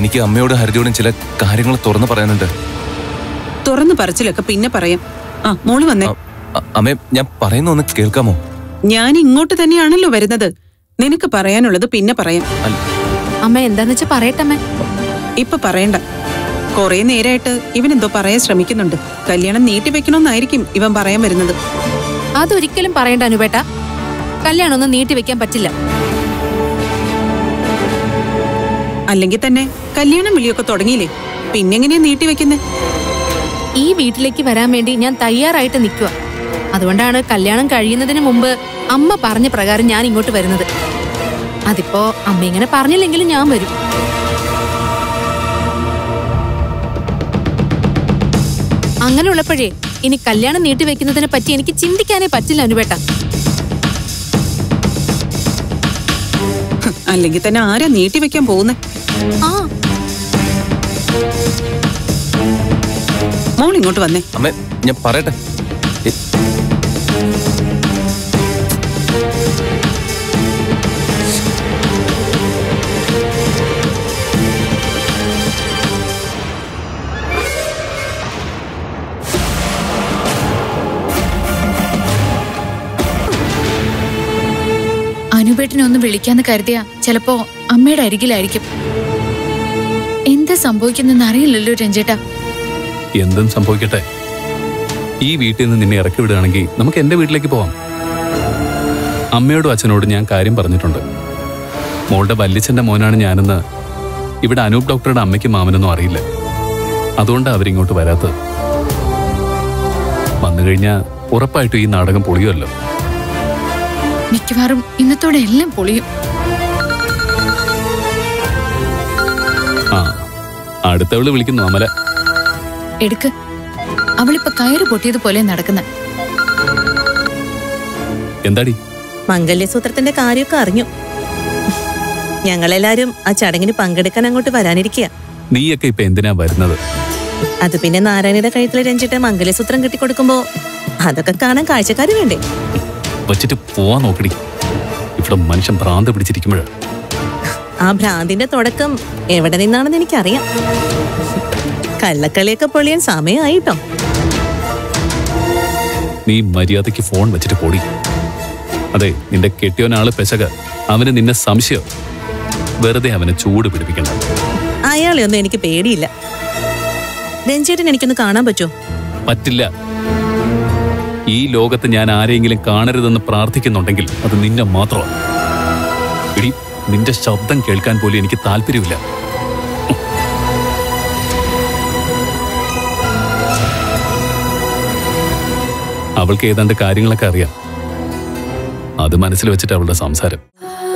എനിക്ക് അമ്മയോടും ഹരിതയോടും ചില കാര്യങ്ങൾ തുറന്നു പറയാനുണ്ട് തുറന്നു പറച്ചിലൊക്കെ പിന്നെ പറയാം ആ മോള് വന്നേ അ- അ- അമ്മേ ഞാൻ പറയുന്ന ഒന്ന് കേൾക്കാമോ ഞാൻ ഇങ്ങോട്ട് തന്നെയാണല്ലോ വരുന്നത് നിനക്ക് പറയാനുള്ളത് പിന്നെ പറയാം അല്ല അമ്മ എന്താന്ന് വെച്ചാ പറയട്ടമ്മേ ഇപ്പൊ പറയണ്ട കൊറേ നേരായിട്ട് ഇവൻ എന്തോ പറയാൻ ശ്രമിക്കുന്നുണ്ട് കല്യാണം നീട്ടിവെക്കണമെന്നായിരിക്കും ഇവൻ പറയാൻ വരുന്നത് അതൊരിക്കലും പറയണ്ട അനുപേട്ട കല്യാണം ഒന്നും നീട്ടി വെക്കാൻ പറ്റില്ല അല്ലെങ്കിൽ തന്നെ കല്യാണം വിളിയൊക്കെ തുടങ്ങിയില്ലേ പിന്നെങ്ങനെയാ നീട്ടിവെക്കുന്നേ ഈ വീട്ടിലേക്ക് വരാൻ വേണ്ടി ഞാൻ തയ്യാറായിട്ട് നിൽക്കുക അതുകൊണ്ടാണ് കല്യാണം കഴിയുന്നതിന് മുമ്പ് അമ്മ പറഞ്ഞ പ്രകാരം ഞാൻ ഇങ്ങോട്ട് വരുന്നത് അതിപ്പോ അമ്മ ഇങ്ങനെ പറഞ്ഞില്ലെങ്കിലും ഞാൻ വരും അങ്ങനെ ഉള്ളപ്പോഴേ ഇനി കല്യാണം നീട്ടിവെക്കുന്നതിനെ പറ്റി എനിക്ക് ചിന്തിക്കാനേ പറ്റില്ല അനുപേട്ട അല്ലെങ്കിൽ തന്നെ ആരാ നീട്ടിവെക്കാൻ പോകുന്നേ ആ മോൾ ഇങ്ങോട്ട് വന്നേ അമ്മേ ഞാൻ പറയട്ടെ എ- അനുപേട്ടനെ ഒന്ന് വിളിക്കാന്ന് കരുതിയ ചിലപ്പോ അമ്മയുടെ അരികിലായിരിക്കും എന്താ സംഭവിക്കുന്നെന്ന് അറിയില്ലല്ലോ രഞ്ജേട്ടാ എന്തും സംഭവിക്കട്ടെ ഈ വീട്ടിൽ നിന്ന് നിന്നെ ഇറക്കി വിടുകയാണെങ്കിൽ നമുക്ക് എന്റെ വീട്ടിലേക്ക് പോവാം അമ്മയോടും അച്ഛനോടും ഞാൻ കാര്യം പറഞ്ഞിട്ടുണ്ട് മോളുടെ വല്യച്ഛന്റെ മോനാണ് ഞാനെന്ന് ഇവിടെ അനൂപ് ഡോക്ടറുടെ അമ്മയ്ക്കും മാമനൊന്നും അറിയില്ല അതുകൊണ്ടാണ് അവരിങ്ങോട്ട് വരാത്തത് വന്നു കഴിഞ്ഞാൽ ഉറപ്പായിട്ടും ഈ നാടകം പൊളിയുമല്ലോ മിക്കവാറും ഇന്നത്തോടെ എല്ലാം പൊളിയും ആ അടുത്തവള് വിളിക്കുന്നു അമല എടുക്ക് അവളിപ്പോ കയറ് പൊട്ടിയതുപോലെ നടക്കുന്ന എന്താടി മംഗല്യസൂത്രത്തിന്റെ കാര്യമൊക്കെ അറിഞ്ഞു ഞങ്ങളെല്ലാരും ആ ചടങ്ങിന് പങ്കെടുക്കാൻ അങ്ങോട്ട് വരാനിരിക്കുക നീയൊക്കെ ഇപ്പൊ എന്തിനാ വരുന്നത് അത് പിന്നെ നാരായണയുടെ കഴുത്തിൽ രഞ്ജിട്ട് മംഗല്യസൂത്രം കെട്ടിക്കൊടുക്കുമ്പോ അതൊക്കെ കാണാൻ കാഴ്ചക്കാര് വേണ്ടേ വച്ചിട്ട് പോവാൻ നോക്കടി ഇവിടെ മനുഷ്യൻ ഭ്രാന്ത് പിടിച്ചിരിക്കുമ്പോഴാ ആ ഭ്രാന്തിന്റെ തുടക്കം എവിടെ നിന്നാണെന്ന് എനിക്കറിയാം കള്ളക്കളിയൊക്കെ പൊളിയാൻ സമയമായിട്ടോ നീ മര്യാദയ്ക്ക് ഫോൺ വെച്ചിട്ട് പോടി അതെ നിന്റെ കെട്ടിയോനാള് പെശക അവന് നിന്നെ സംശയം വെറുതെ അവനെ ചൂട് പിടിപ്പിക്കണ്ട അയാളെ ഒന്നും എനിക്ക് പേടിയില്ല രഞ്ജേട്ടൻ എനിക്കൊന്ന് കാണാൻ പറ്റുമോ പറ്റില്ല ഈ ലോകത്ത് ഞാൻ ആരെയെങ്കിലും കാണരുതെന്ന് പ്രാർത്ഥിക്കുന്നുണ്ടെങ്കിൽ അത് നിന്നെ മാത്രമാണ് എടി നിന്റെ ശബ്ദം കേൾക്കാൻ പോലും എനിക്ക് താല്പര്യമില്ല അവൾക്ക് ഏതാണ്ട് കാര്യങ്ങളൊക്കെ അറിയാം അത് മനസ്സിൽ വെച്ചിട്ട് അവളുടെ സംസാരം